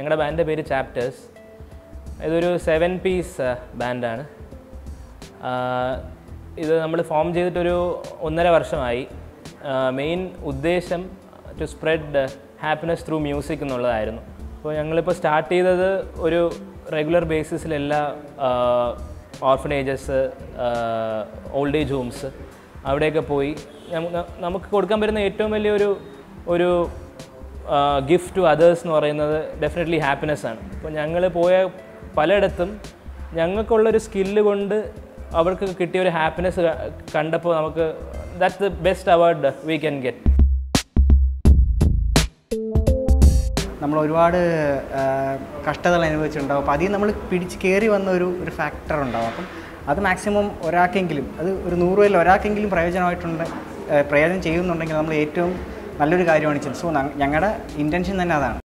ഞങ്ങളുടെ ബാൻഡിൻ്റെ പേര് ചാപ്റ്റേഴ്സ് ഇതൊരു സെവൻ പീസ് ബാൻഡാണ് ഇത് നമ്മൾ ഫോം ചെയ്തിട്ടൊരു ഒന്നര വർഷമായി മെയിൻ ഉദ്ദേശം to spread happiness through music എന്നുള്ളതായിരുന്നു അപ്പോൾ ഞങ്ങളിപ്പോൾ സ്റ്റാർട്ട് ചെയ്തത് ഒരു റെഗുലർ ബേസിസിൽ എല്ലാ ഓർഫനേജസ് ഓൾഡ് ഏജ് ഹോംസ് അവിടെയൊക്കെ പോയി നമുക്ക് നമുക്ക് കൊടുക്കാൻ പറ്റുന്ന ഏറ്റവും വലിയൊരു ഒരു ഗിഫ്റ്റ് ടു അതേഴ്സ് എന്ന് പറയുന്നത് ഡെഫിനറ്റ്ലി ഹാപ്പിനെസ് ആണ് അപ്പോൾ ഞങ്ങൾ പോയ പലയിടത്തും ഞങ്ങൾക്കുള്ളൊരു സ്കില്ല് കൊണ്ട് അവർക്ക് കിട്ടിയ ഒരു ഹാപ്പിനെസ് കണ്ടപ്പോൾ നമുക്ക് that's the best award we can get നമ്മൾ ഒരുപാട് ആ, കഷ്ടതകൾ അനുഭവിച്ചിട്ടുണ്ടാവും അപ്പോൾ അതിൽ നമ്മൾ പിടിച്ച് കയറി വന്ന ഒരു ഒരു ഫാക്ടർ ഉണ്ടാവും അപ്പം അത് മാക്സിമം ഒരാൾക്കെങ്കിലും അത് ഒരു നൂറ് പേരിൽ ഒരാൾക്കെങ്കിലും പ്രയോജനമായിട്ടുണ്ട് ആ, പ്രയോജനം ചെയ്യുന്നുണ്ടെങ്കിൽ നമ്മൾ ഏറ്റവും നല്ലൊരു കാര്യമാണ് ചെയ്യുന്നത് സോ ഞങ്ങളുടെ ഇൻറ്റൻഷൻ തന്നെ അതാണ്